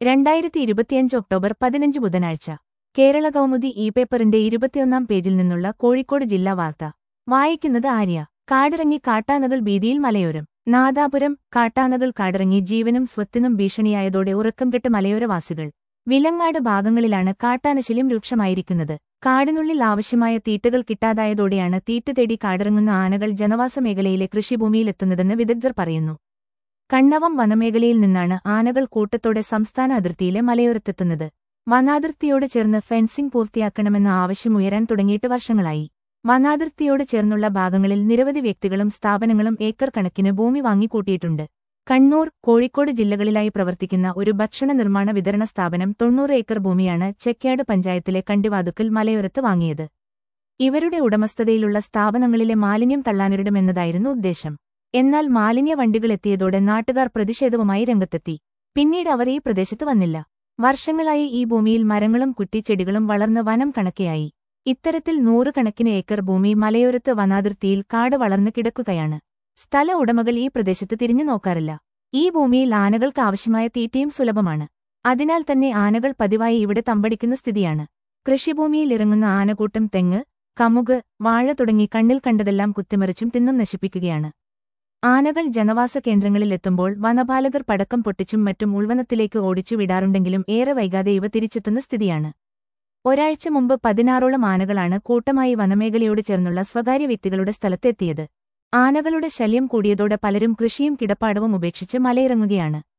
രണ്ടായിരത്തി ഇരുപത്തിയഞ്ച് ഒക്ടോബർ പതിനഞ്ച് ബുധനാഴ്ച കേരള കൗമുദി ഇ പേപ്പറിന്റെ ഇരുപത്തിയൊന്നാം പേജിൽ നിന്നുള്ള കോഴിക്കോട് ജില്ലാ വാർത്ത വായിക്കുന്നത് ആര്യ കാടിറങ്ങി കാട്ടാനകൾ ഭീതിയിൽ മലയോരം നാദാപുരം കാട്ടാനകൾ കാടിറങ്ങി ജീവനും സ്വത്തിനും ഭീഷണിയായതോടെ ഉറക്കം കെട്ട് മലയോരവാസികൾ വിലങ്ങാട് ഭാഗങ്ങളിലാണ് കാട്ടാനശല്യം രൂക്ഷമായിരിക്കുന്നത് കാടിനുള്ളിൽ ആവശ്യമായ തീറ്റകൾ കിട്ടാതായതോടെയാണ് തീറ്റ തേടി കാടിറങ്ങുന്ന ആനകൾ ജനവാസ മേഖലയിലെ കൃഷിഭൂമിയിലെത്തുന്നതെന്ന് വിദഗ്ധർ പറയുന്നു കണ്ണവം വനമേഖലയിൽ നിന്നാണ് ആനകൾ കൂട്ടത്തോടെ സംസ്ഥാന അതിർത്തിയിലെ മലയോരത്തെത്തുന്നത് വനാതിർത്തിയോട് ചേർന്ന് ഫെൻസിംഗ് പൂർത്തിയാക്കണമെന്ന ആവശ്യം ഉയരാൻ തുടങ്ങിയിട്ട് വർഷങ്ങളായി വനാതിർത്തിയോട് ചേർന്നുള്ള ഭാഗങ്ങളിൽ നിരവധി വ്യക്തികളും സ്ഥാപനങ്ങളും ഏക്കർ കണക്കിന് ഭൂമി വാങ്ങിക്കൂട്ടിയിട്ടുണ്ട് കണ്ണൂർ കോഴിക്കോട് ജില്ലകളിലായി പ്രവർത്തിക്കുന്ന ഒരു ഭക്ഷണ നിർമ്മാണ വിതരണ സ്ഥാപനം തൊണ്ണൂറ് ഏക്കർ ഭൂമിയാണ് ചെക്യാട് പഞ്ചായത്തിലെ കണ്ടിവാതുക്കൽ മലയോരത്ത് വാങ്ങിയത് ഇവരുടെ ഉടമസ്ഥതയിലുള്ള സ്ഥാപനങ്ങളിലെ മാലിന്യം തള്ളാനിടമെന്നതായിരുന്നു ഉദ്ദേശം എന്നാൽ മാലിന്യ വണ്ടികളെത്തിയതോടെ നാട്ടുകാർ പ്രതിഷേധവുമായി രംഗത്തെത്തി പിന്നീട് അവർ ഈ പ്രദേശത്ത് വന്നില്ല വർഷങ്ങളായി ഈ ഭൂമിയിൽ മരങ്ങളും കുറ്റിച്ചെടികളും വളർന്ന് വനം കണക്കെയായി ഇത്തരത്തിൽ നൂറുകണക്കിന് ഏക്കർ ഭൂമി മലയോരത്ത് വനാതിർത്തിയിൽ കാട് വളർന്നു കിടക്കുകയാണ് സ്ഥല ഉടമകൾ ഈ പ്രദേശത്ത് തിരിഞ്ഞു നോക്കാറില്ല ഈ ഭൂമിയിൽ ആനകൾക്ക് ആവശ്യമായ തീറ്റയും സുലഭമാണ് അതിനാൽ തന്നെ ആനകൾ പതിവായി ഇവിടെ തമ്പടിക്കുന്ന സ്ഥിതിയാണ് കൃഷിഭൂമിയിൽ ഇറങ്ങുന്ന ആനക്കൂട്ടം തെങ്ങ് കമുക് വാഴ തുടങ്ങി കണ്ണിൽ കണ്ടതെല്ലാം കുത്തിമറിച്ചും തിന്നും നശിപ്പിക്കുകയാണ് ആനകൾ ജനവാസ കേന്ദ്രങ്ങളിലെത്തുമ്പോൾ വനപാലകർ പടക്കം പൊട്ടിച്ചും മറ്റും ഉൾവനത്തിലേക്ക് ഓടിച്ചു വിടാറുണ്ടെങ്കിലും ഏറെ വൈകാതെ ഇവ തിരിച്ചെത്തുന്ന സ്ഥിതിയാണ് ഒരാഴ്ച മുമ്പ് പതിനാറോളം ആനകളാണ് കൂട്ടമായി വനമേഖലയോട് ചേർന്നുള്ള സ്വകാര്യ വ്യക്തികളുടെ സ്ഥലത്തെത്തിയത് ആനകളുടെ ശല്യം കൂടിയതോടെ പലരും കൃഷിയും കിടപ്പാടവും ഉപേക്ഷിച്ച് മലയിറങ്ങുകയാണ്